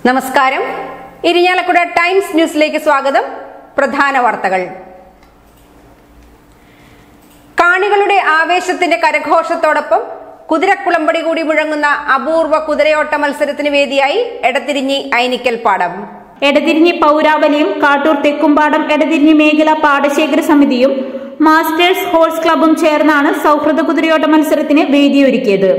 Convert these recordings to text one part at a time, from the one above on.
നമസ്കാരം ഇരിഞ്ഞാലക്കുട ടൈംസ് ന്യൂസിലേക്ക് സ്വാഗതം പ്രധാന വാർത്തകൾ കാണികളുടെ ആവേശത്തിന്റെ കരഘോഷത്തോടൊപ്പം കുതിരക്കുളമ്പടി കൂടി മുഴങ്ങുന്ന അപൂർവ കുതിരയോട്ട മത്സരത്തിന് വേദിയായി എടത്തിരിഞ്ഞി ഐനിക്കൽ പാടം എടതിരിഞ്ഞി പൗരാവലിയും കാട്ടൂർ തെക്കുംപാടം എടതിരിഞ്ഞി മേഖല പാടശേഖര സമിതിയും മാസ്റ്റേഴ്സ് ഹോഴ്സ് ക്ലബും ചേർന്നാണ് സൗഹൃദ കുതിരയോട്ട മത്സരത്തിന് വേദിയൊരുക്കിയത്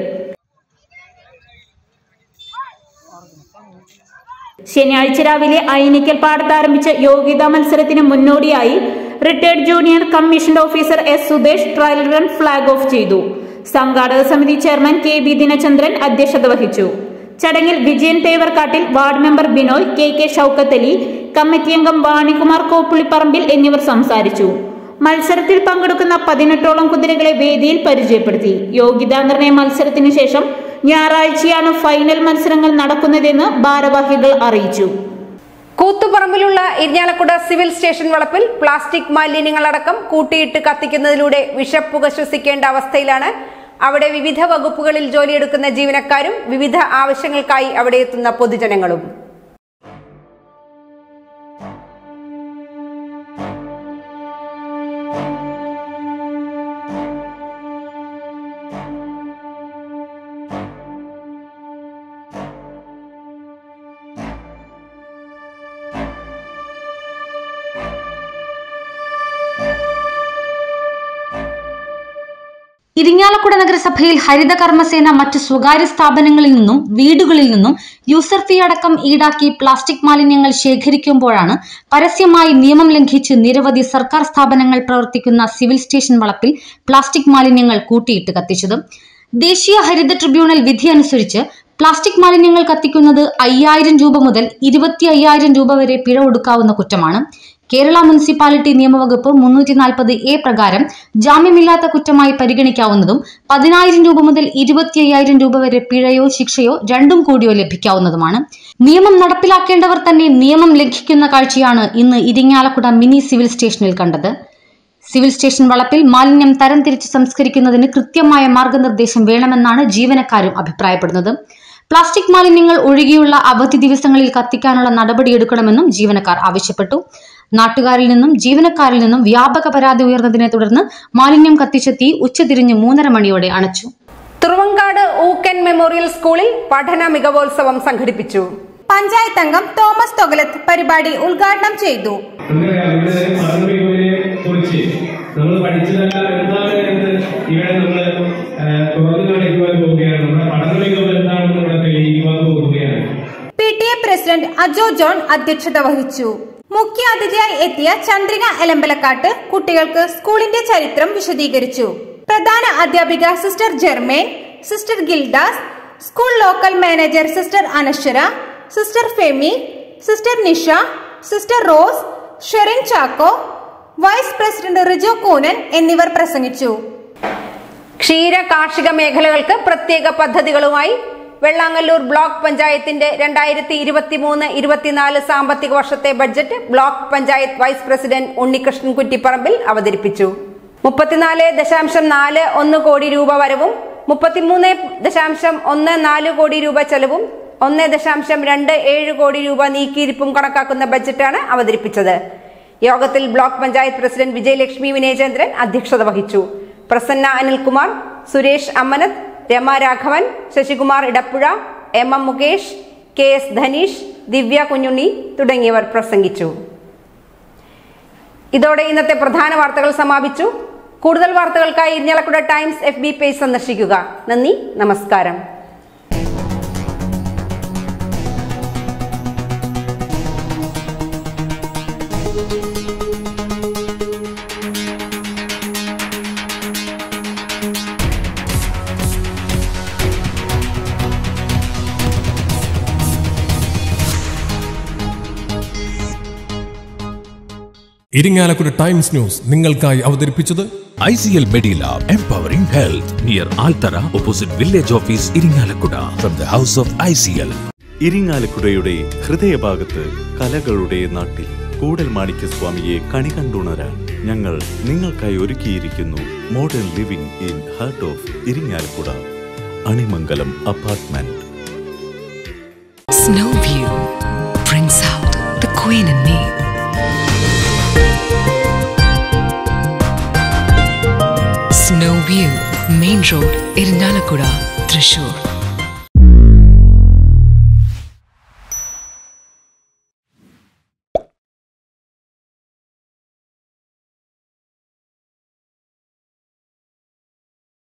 ശനിയാഴ്ച രാവിലെ ഐനിക്കൽ പാടത്ത് ആരംഭിച്ച യോഗ്യതാ മത്സരത്തിന് മുന്നോടിയായി retired junior commissioned officer S Sudesh trial run flag off ചെയ്തു സംഘാടക സമിതി ചെയർമാൻ കെ ബി ദിനചന്ദ്രൻ അധ്യക്ഷത വഹിച്ചു ചടങ്ങിൽ Vijayan Thevarkattil ward member Binoy K K Shoukath Ali committee അംഗം വാണികുമാർ കോപ്പുളിപ്പറമ്പിൽ എന്നിവർ സംസാരിച്ചു മത്സരത്തിൽ പങ്കെടുക്കുന്ന പതിനെട്ടോളം കുതിരകളെ വേദിയിൽ പരിചയപ്പെടുത്തി യോഗ്യതാ നിർണയ മത്സരത്തിനു ശേഷം ഞായറാഴ്ചയാണ് ഫൈനൽ മത്സരങ്ങൾ നടക്കുന്നതെന്ന് ഭാരവാഹികൾ അറിയിച്ചു കൂത്തുപറമ്പിലുള്ള ഇരിഞ്ഞാലക്കുട സിവിൽ സ്റ്റേഷൻ വളപ്പിൽ പ്ലാസ്റ്റിക് മാലിന്യങ്ങളടക്കം കൂട്ടിയിട്ട് കത്തിക്കുന്നതിലൂടെ വിഷപ്പുക ശ്വസിക്കേണ്ട അവസ്ഥയിലാണ് അവിടെ വിവിധ വകുപ്പുകളിൽ ജോലിയെടുക്കുന്ന ജീവനക്കാരും വിവിധ ആവശ്യങ്ങൾക്കായി അവിടെ എത്തുന്ന പൊതുജനങ്ങളും ഇരിങ്ങാലക്കുട നഗരസഭയിൽ ഹരിത കർമ്മസേന മറ്റു സ്വകാര്യ സ്ഥാപനങ്ങളിൽ നിന്നും വീടുകളിൽ നിന്നും യൂസർ ഫീ അടക്കം ഈടാക്കി പ്ലാസ്റ്റിക് മാലിന്യങ്ങൾ ശേഖരിക്കുമ്പോഴാണ് പരസ്യമായി നിയമം ലംഘിച്ച് നിരവധി സർക്കാർ സ്ഥാപനങ്ങൾ പ്രവർത്തിക്കുന്ന സിവിൽ സ്റ്റേഷൻ വളപ്പിൽ പ്ലാസ്റ്റിക് മാലിന്യങ്ങൾ കൂട്ടിയിട്ട് കത്തിച്ചത് ദേശീയ ഹരിത ട്രിബ്യൂണൽ വിധി അനുസരിച്ച് പ്ലാസ്റ്റിക് മാലിന്യങ്ങൾ കത്തിക്കുന്നത് അയ്യായിരം രൂപ മുതൽ ഇരുപത്തി അയ്യായിരം രൂപ വരെ പിഴ ഒടുക്കാവുന്ന കുറ്റമാണ് കേരള മുനിസിപ്പാലിറ്റി നിയമവകുപ്പ് മുന്നൂറ്റി നാൽപ്പത് എ പ്രകാരം ജാമ്യമില്ലാത്ത കുറ്റമായി പരിഗണിക്കാവുന്നതും പതിനായിരം രൂപ മുതൽ ഇരുപത്തി അയ്യായിരം രൂപ വരെ പിഴയോ ശിക്ഷയോ രണ്ടും കൂടിയോ ലഭിക്കാവുന്നതുമാണ് നിയമം നടപ്പിലാക്കേണ്ടവർ തന്നെ നിയമം ലംഘിക്കുന്ന കാഴ്ചയാണ് ഇന്ന് ഇരിങ്ങാലക്കുട മിനി സിവിൽ സ്റ്റേഷനിൽ കണ്ടത് സിവിൽ സ്റ്റേഷൻ വളപ്പിൽ മാലിന്യം തരംതിരിച്ച് സംസ്കരിക്കുന്നതിന് കൃത്യമായ മാർഗനിർദ്ദേശം വേണമെന്നാണ് ജീവനക്കാരും അഭിപ്രായപ്പെടുന്നത് പ്ലാസ്റ്റിക് മാലിന്യങ്ങൾ ഒഴികെയുള്ള അവധി ദിവസങ്ങളിൽ കത്തിക്കാനുള്ള നടപടിയെടുക്കണമെന്നും ജീവനക്കാർ ആവശ്യപ്പെട്ടു നാട്ടുകാരിൽ നിന്നും ജീവനക്കാരിൽ നിന്നും വ്യാപക പരാതി ഉയർന്നതിനെ തുടർന്ന് മാലിന്യം കത്തിച്ച തീ ഉച്ചതിരിഞ്ഞ് മൂന്നര മണിയോടെ അണച്ചു തുറവങ്കാട് ഊക്കൻ മെമ്മോറിയൽ സ്കൂളിൽ പഠന മികവോത്സവം സംഘടിപ്പിച്ചു പഞ്ചായത്ത് അംഗം തോമസ് തൊഗലത്ത് പരിപാടി ഉദ്ഘാടനം ചെയ്തു നമുക്കറിയാം ഇവിടെ മാതൃമികവിനെ കുറിച്ച് നമ്മൾ പഠിച്ചതല്ല എന്താണ് എന്ന് ഇവിടെ നമ്മൾ തുറന്നു കാണിക്കുവാൻ പോവുകയാണ് നമ്മുടെ പഠന മികവ് എന്താണെന്ന് ഇവിടെ തെളിയിക്കുവാൻ പോവുകയാണ് P T A president Ajo John അധ്യക്ഷത വഹിച്ചു മുഖ്യ അതിഥിയായി എത്തിയ ചന്ദ്രിക എലമ്പലക്കാട്ട് കുട്ടികൾക്ക് സ്കൂളിന്റെ ചരിത്രം വിശദീകരിച്ചു പ്രധാന അധ്യാപിക sister Germaine sister Gildas school local manager sister Anashwara sister Femi sister Nisha sister Rose Sherin Chacko vice president Rijo Koonan എന്നിവർ പ്രസംഗിച്ചു ക്ഷീര കാർഷിക മേഖലകൾക്ക് പ്രത്യേക പദ്ധതികളുമായി വെള്ളാങ്ങല്ലൂർ ബ്ലോക്ക് പഞ്ചായത്തിന്റെ രണ്ടായിരത്തി ഇരുപത്തി മൂന്ന് ഇരുപത്തിനാല് സാമ്പത്തിക വർഷത്തെ budget block panchayat vice president Unnikrishnan Kuttiparambil അവതരിപ്പിച്ചു മുപ്പത്തിനാല് ദശാംശം നാല് ഒന്ന് കോടി രൂപ വരവും മുപ്പത്തിമൂന്ന് ദശാംശം ഒന്ന് നാല് കോടി രൂപ ചെലവും ഒന്ന് ദശാംശം രണ്ട് ഏഴ് കോടി രൂപ നീക്കിയിരിപ്പും കണക്കാക്കുന്ന ബജറ്റാണ് അവതരിപ്പിച്ചത് യോഗത്തിൽ ബ്ലോക്ക് പഞ്ചായത്ത് പ്രസിഡന്റ് വിജയലക്ഷ്മി വിനയചന്ദ്രൻ അധ്യക്ഷത വഹിച്ചു Prasanna Anilkumar Suresh Ammanath Rama Raghavan Sasikumar Edappuzha M M Mukesh K S Dhaneesh Divya Kunjunni തുടങ്ങിയവർ പ്രസംഗിച്ചു ഇതോടെ ഇന്നത്തെ പ്രധാന വാർത്തകൾ സമാപിച്ചു കൂടുതൽ വാർത്തകൾക്കായി Irinjalakuda Times F B page സന്ദർശിക്കുക നന്ദി നമസ്കാരം ഇരിങ്ങാലക്കുട ടൈംസ് ന്യൂസ് നിങ്ങൾക്കായി അവതരിപ്പിച്ചത് ICL Medilab Empowering Health near Altara opposite Village Office Iringalakkuda from the house of ICL. ഇരിങ്ങാലക്കുടയുടെ ഹൃദയഭാഗത്ത് കലകളുടെ നാട്ടിൽ കൂടൽ മാണിക്യസ്വാമിയെ കണി കണ്ടുണരാൻ ഞങ്ങൾ നിങ്ങൾക്കായി ഒരുക്കിയിരിക്കുന്നു modern living in heart of Iringalakuda Animangalam apartment Snow View brings out the queen in me. Snow View, Main Road, Irinalakuda, Thrissur.